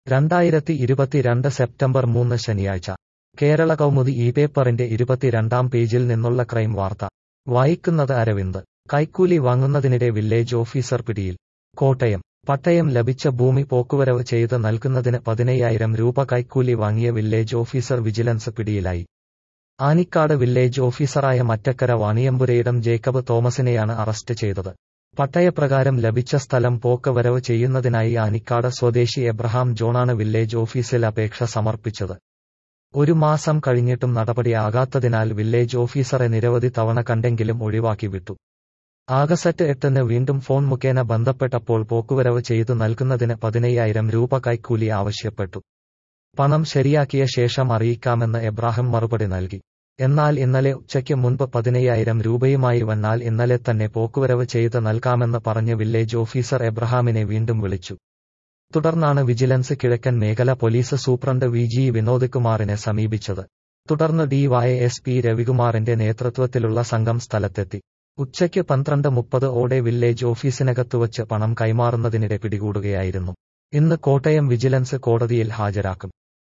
രണ്ടായിരത്തി ഇരുപത്തിരണ്ട് സെപ്റ്റംബർ മൂന്ന് ശനിയാഴ്ച കേരള കൗമുദി ഈ പേപ്പറിന്റെ ഇരുപത്തിരണ്ടാം പേജിൽ നിന്നുള്ള ക്രൈം വാർത്ത വായിക്കുന്നത് അരവിന്ദ് കൈക്കൂലി വാങ്ങുന്നതിനിടെ വില്ലേജ് ഓഫീസർ പിടിയിൽ കോട്ടയം പട്ടയം ലഭിച്ച ഭൂമി പോക്കുവരവ് ചെയ്ത് നൽകുന്നതിന് പതിനയ്യായിരം രൂപ കൈക്കൂലി വാങ്ങിയ വില്ലേജ് ഓഫീസർ വിജിലൻസ് പിടിയിലായി ആനിക്കാട് വില്ലേജ് ഓഫീസറായ മറ്റക്കര വാണിയമ്പുരയിടം ജേക്കബ് തോമസിനെയാണ് അറസ്റ്റ് ചെയ്തത് പട്ടയപ്രകാരം ലഭിച്ച സ്ഥലം പോക്ക് വരവ് ചെയ്യുന്നതിനായി ആനിക്കാട് സ്വദേശി എബ്രഹാം ജോണാണ് വില്ലേജ് ഓഫീസിൽ അപേക്ഷ സമർപ്പിച്ചത് ഒരു മാസം കഴിഞ്ഞിട്ടും നടപടിയാകാത്തതിനാൽ വില്ലേജ് ഓഫീസറെ നിരവധി തവണ കണ്ടെങ്കിലും ഒഴിവാക്കി വിട്ടു ആഗസ്റ്റ് എട്ടിന് വീണ്ടും ഫോൺ മുഖേന ബന്ധപ്പെട്ടപ്പോൾ പോക്കുവരവ് ചെയ്തു നൽകുന്നതിന് പതിനയ്യായിരം രൂപ കൈക്കൂലി ആവശ്യപ്പെട്ടു പണം ശരിയാക്കിയ ശേഷം അറിയിക്കാമെന്ന് എബ്രാഹിം മറുപടി നൽകി എന്നാൽ ഇന്നലെ ഉച്ചയ്ക്ക് മുൻപ് പതിനയ്യായിരം രൂപയുമായി വന്നാൽ ഇന്നലെ തന്നെ പോക്കുവരവ് ചെയ്ത് നൽകാമെന്ന് പറഞ്ഞ് വില്ലേജ് ഓഫീസർ എബ്രഹാമിനെ വീണ്ടും വിളിച്ചു തുടർന്നാണ് വിജിലൻസ് കിഴക്കൻ മേഖല പോലീസ് സൂപ്രണ്ട് വി ജി വിനോദ് കുമാറിനെ സമീപിച്ചത് തുടർന്ന് ഡിവൈ എസ് പി രവികുമാറിന്റെ നേതൃത്വത്തിലുള്ള സംഘം സ്ഥലത്തെത്തി ഉച്ചയ്ക്ക് പന്ത്രണ്ട് മുപ്പത് ഓടെ വില്ലേജ് ഓഫീസിനകത്തുവച്ച് പണം കൈമാറുന്നതിനിടെ പിടികൂടുകയായിരുന്നു ഇന്ന് കോട്ടയം വിജിലൻസ് കോടതിയിൽ ഹാജരാക്കും